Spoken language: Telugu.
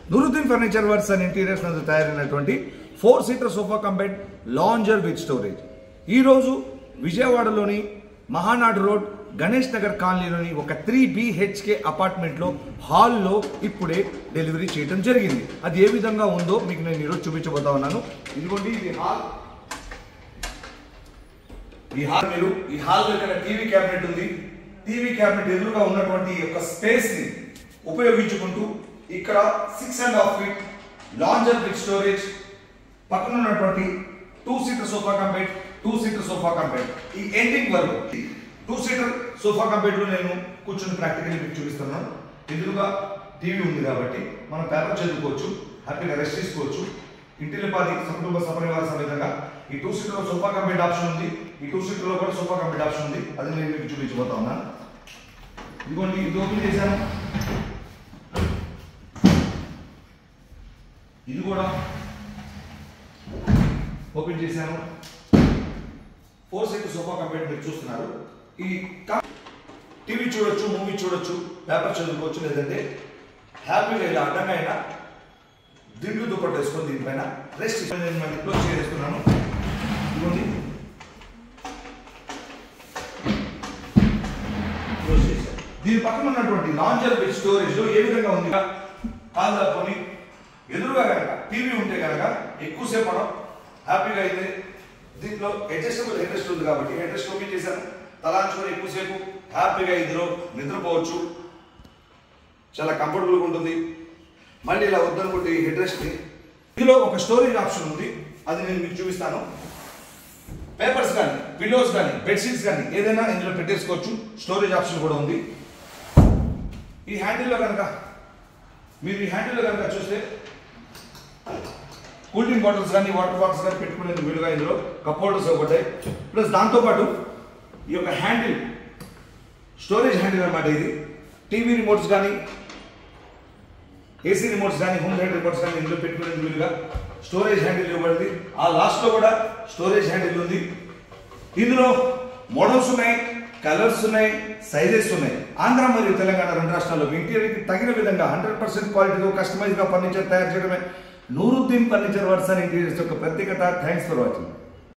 Nooruddin furniture works and interiors నందు తయారైనటువంటి four seater sofa cum bed lounger with storage ఈరోజు విజయవాడలోని మహానాడు రోడ్ గణేష్ నగర్ కాలనీలోని ఒక త్రీ బిహెచ్కే అపార్ట్మెంట్లో హాల్లో ఇప్పుడే డెలివరీ చేయడం జరిగింది అది ఏ విధంగా ఉందో మీకు నేను ఈరోజు చూపించబోతా ఉన్నాను ఇదిగోండి ఇది హాల్ ఈ హాల్ మీరు ఈ హాల్ ఇక్కడ టీవీ క్యాబినెట్ ఉంది టీవీ క్యాబినెట్ ఎదురుగా ఉన్నటువంటి ఈ యొక్క స్పేస్ ని ఉపయోగించుకుంటూ ఇక్కడ six and half feet lounger with storage పక్కన ఉన్నటువంటి two seater sofa cum bed two seater sofa cum bed ఈ ఎండింగ్ వరకు టూ సీటర్ సోఫా కంపెట్ లో నేను కూర్చొని ప్రాక్టికల్లీ మీకు చూపిస్తున్నాను ఎదురుగా టీవీ ఉంది కాబట్టి మనం పేపర్ చదువుకోవచ్చు హ్యాపీగా రెస్ట్ తీసుకోవచ్చు ఇంటిల్లిపాది సకుటుంబ సపరివార సమేతంగా ఈ టూ సీటర్ లో సోఫా కంపెట్ ఆప్షన్ ఉంది ఈ టూ సీటర్ లో కూడా సోఫా కంపెట్ ఆప్షన్ ఉంది అది నేను మీకు చూపించబోతా ఉన్నాను ఇదిగోండి ఇది ఓపెన్ చేశాను ఇది కూడా ఓపెన్ చేశాను ఫోర్ సీటర్ సోఫా కంపెట్ మీరు చూస్తున్నారు ఈ టీవీ చూడొచ్చు మూవీ చూడొచ్చు పేపర్ చదువుకోవచ్చు లేదంటే హ్యాపీగా ఇలా అడ్డంగా అయినా దిండు దుప్పట్టు వేసుకొని దీనిపైన రెస్ట్ నేను మళ్ళీ క్లోజ్ చేస్తున్నాను ఇదిగోండి క్లోజ్ చేశాను దీని పక్కన ఉన్నటువంటి లాంజర్ విత్ స్టోరేజ్ ఏ విధంగా ఉంది కాలు తప్పుకొని ఎదురుగా కనుక టీవీ ఉంటే కనుక ఎక్కువసేపు మనం హ్యాపీగా అయితే దీంట్లో అడ్జస్టబుల్ హెడ్రెస్ట్ ఉంది కాబట్టి హెడ్రెస్ట్ ఓపెన్ చేశాను తలాంచుకొని ఎక్కువసేపు హ్యాపీగా ఇందులో నిద్రపోవచ్చు చాలా కంఫర్టబుల్గా ఉంటుంది మళ్ళీ ఇలా వద్దనుకుంటే ఈ హెడ్ రెస్ట్ని ఇందులో ఒక స్టోరేజ్ ఆప్షన్ ఉంది అది నేను మీకు చూపిస్తాను పేపర్స్ కానీ పిల్లోస్ కానీ బెడ్షీట్స్ కానీ ఏదైనా ఇందులో పెట్టేసుకోవచ్చు స్టోరేజ్ ఆప్షన్ కూడా ఉంది ఈ హ్యాండిల్లో కనుక మీరు ఈ హ్యాండిల్లో కనుక చూస్తే కూల్ డ్రింక్ బాటిల్స్ కానీ వాటర్ బాటిల్స్ కానీ పెట్టుకునేందుకు వీలుగా ఇందులో కప్ హోల్డర్స్ ఒకటాయి ప్లస్ దాంతోపాటు ఈ యొక్క హ్యాండిల్ స్టోరేజ్ హ్యాండిల్ అన్నమాట ఇది టీవీ రిమోట్స్ కానీ ఏసీ రిమోట్స్ కానీ హోమ్ థియేటర్ రిమోట్స్ కానీ ఇందులో పెట్టుకునే వీలుగా స్టోరేజ్ హ్యాండిల్ ఇవ్వబడింది ఆ లాస్ట్లో కూడా స్టోరేజ్ హ్యాండిల్ ఉంది ఇందులో మోడల్స్ ఉన్నాయి కలర్స్ ఉన్నాయి సైజెస్ ఉన్నాయి ఆంధ్ర మరియు తెలంగాణ రెండు రాష్ట్రాల్లో ఇంటీరియర్కి తగిన విధంగా హండ్రెడ్ పర్సెంట్ క్వాలిటీతో కస్టమైజ్గా ఫర్నిచర్ తయారు చేయడమే Nooruddin furniture works and interiors యొక్క ప్రత్యేకత థ్యాంక్స్ ఫర్ వాచింగ్